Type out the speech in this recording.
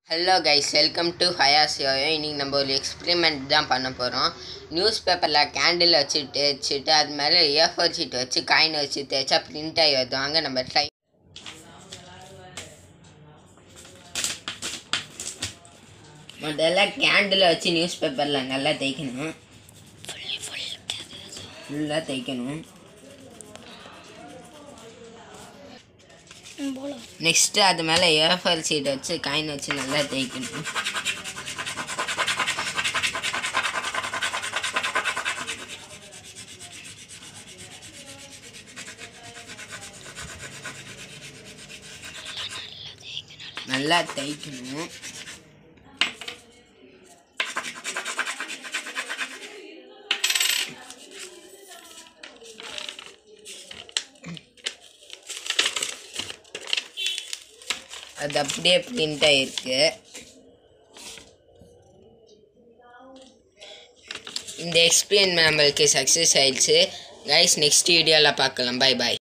hello guys welcome to ஹயாசியோயோ இன்னைக்கு நம்ம ஒரு எக்ஸ்பெரிமெண்ட் தான் பண்ண போகிறோம் நியூஸ் பேப்பரில் கேண்டில் வச்சு தேய்ச்சிட்டு அது மேலே ஏ ஃபோர் ஷீட் வச்சு காயின் வச்சு தேய்ச்சா பிரிண்ட் ஆகி வருது வாங்க நம்ம ட்ரை முதல்ல கேண்டில் வச்சு நியூஸ் பேப்பரில் நல்லா தேய்க்கணும் ஃபுல்லாக தேய்க்கணும் நெக்ஸ்ட்டு அது மேலே ஏஃபர் சீட் வச்சு காயின் வச்சு நல்லா தேய்க்கணும் நல்லா தேய்க்கணும் அது அப்படியே பிரிண்ட் ஆகிருக்கு இந்த எக்ஸ்பிளைன் நம்மளுக்கு சக்ஸஸ் ஆயிடுச்சு கைஸ் நெக்ஸ்ட் வீடியோவில் பார்க்கலாம் பை பாய்